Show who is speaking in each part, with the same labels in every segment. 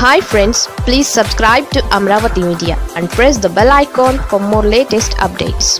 Speaker 1: hi friends please subscribe to Amaravati media and press the bell icon for more latest updates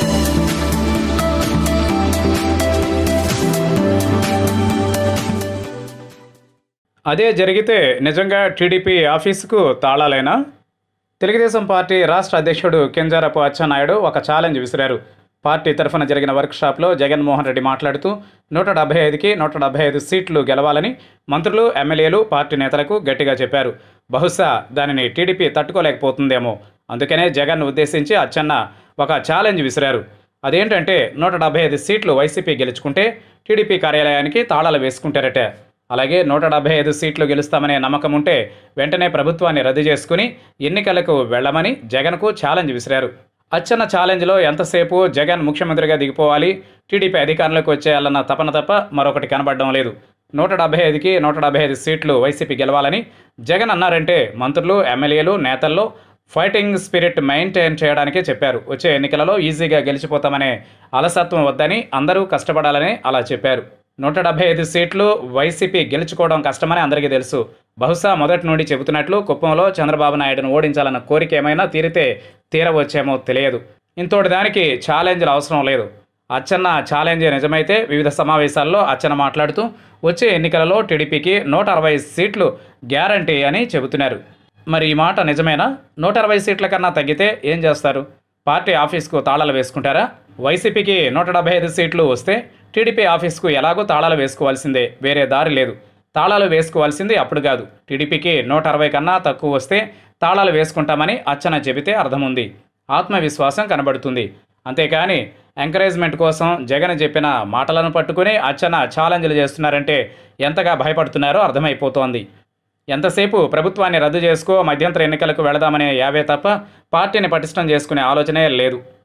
Speaker 2: అదే జరిగితే నిజంగా TDP ఆఫీసుకు తాళాలేనా Telugu Desam party రాష్ట్ర అధ్యక్షుడు కింజారపు అచ్చెన్నాయుడు ఒక ఛాలెంజ్ విసిరారు పార్టీ తరఫున జరిగిన వర్క్షాప్లో జగన్మోహన్ రెడ్డి మాట్లాడుతూ నూట డెబ్బై ఐదుకి నూట డెబ్బై ఐదు సీట్లు గెలవాలని మంత్రులు ఎమ్మెల్యేలు పార్టీ నేతలకు గట్టిగా చెప్పారు బహుశా దానిని టీడీపీ తట్టుకోలేకపోతుందేమో అందుకనే జగన్ ఉద్దేశించి అచ్చెన్న ఒక ఛాలెంజ్ విసిరారు అదేంటంటే నూట డెబ్బై ఐదు సీట్లు వైసీపీ గెలుచుకుంటే టీడీపీ కార్యాలయానికి తాళాలు వేసుకుంటారట అలాగే నూట డెబ్బై ఐదు సీట్లు గెలుస్తామనే నమ్మకం ఉంటే వెంటనే ప్రభుత్వాన్ని రద్దు చేసుకుని ఎన్నికలకు వెళ్లమని జగన్కు ఛాలెంజ్ విసిరారు అచ్చన్న ఛాలెంజ్లో ఎంతసేపు జగన్ ముఖ్యమంత్రిగా దిగిపోవాలి టీడీపీ అధికారంలోకి వచ్చేయాలన్న తపన తప్ప మరొకటి కనబడడం లేదు నూట డెబ్బై ఐదుకి నూట డెబ్బై ఐదు సీట్లు వైసీపీ గెలవాలని జగన్ అన్నారంటే మంత్రులు ఎమ్మెల్యేలు నేతల్లో ఫైటింగ్ స్పిరిట్ మెయింటైన్ చేయడానికే చెప్పారు వచ్చే ఎన్నికలలో ఈజీగా గెలిచిపోతామనే అలసత్వం వద్దని అందరూ కష్టపడాలని అలా చెప్పారు నూట డెబ్బై ఐదు సీట్లు వైసీపీ గెలుచుకోవడం కష్టమని అందరికీ తెలుసు బహుశా మొదటి నుండి చెబుతున్నట్లు కుప్పంలో చంద్రబాబు నాయుడును ఓడించాలన్న కోరిక ఏమైనా తీరితే తీరవచ్చేమో తెలియదు ఇంతోటి దానికి ఛాలెంజ్లు అవసరం లేదు అచ్చన్న ఛాలెంజ్ నిజమైతే వివిధ సమావేశాల్లో అచ్చన్న మాట్లాడుతూ వచ్చే ఎన్నికలలో టీడీపీకి నూట అరవై సీట్లు గ్యారంటీ అని చెబుతున్నారు మరి ఈ మాట నిజమేనా నూట అరవై సీట్ల కన్నా తగ్గితే ఏం చేస్తారు పార్టీ ఆఫీస్కు తాళాలు వేసుకుంటారా వైసీపీకి నూట డెబ్బై ఐదు సీట్లు వస్తే టీడీపీ ఆఫీస్కు ఎలాగో తాళాలు వేసుకోవాల్సిందే వేరే దారి లేదు తాళాలు వేసుకోవాల్సింది అప్పుడు కాదు టీడీపీకి నూట అరవై కన్నా తక్కువ వస్తే తాళాలు వేసుకుంటామని అచ్చన చెబితే అర్థముంది ఆత్మవిశ్వాసం కనబడుతుంది అంతేకాని ఎంకరేజ్మెంట్ కోసం జగన్ చెప్పిన మాటలను పట్టుకుని అచ్చన ఛాలెంజ్లు చేస్తున్నారంటే ఎంతగా భయపడుతున్నారో అర్థమైపోతోంది ఎంతసేపు ప్రభుత్వాన్ని రద్దు చేసుకో మధ్యంతర ఎన్నికలకు వెళదామనే యావే తప్ప పార్టీని పటిష్టం చేసుకునే ఆలోచనే లేదు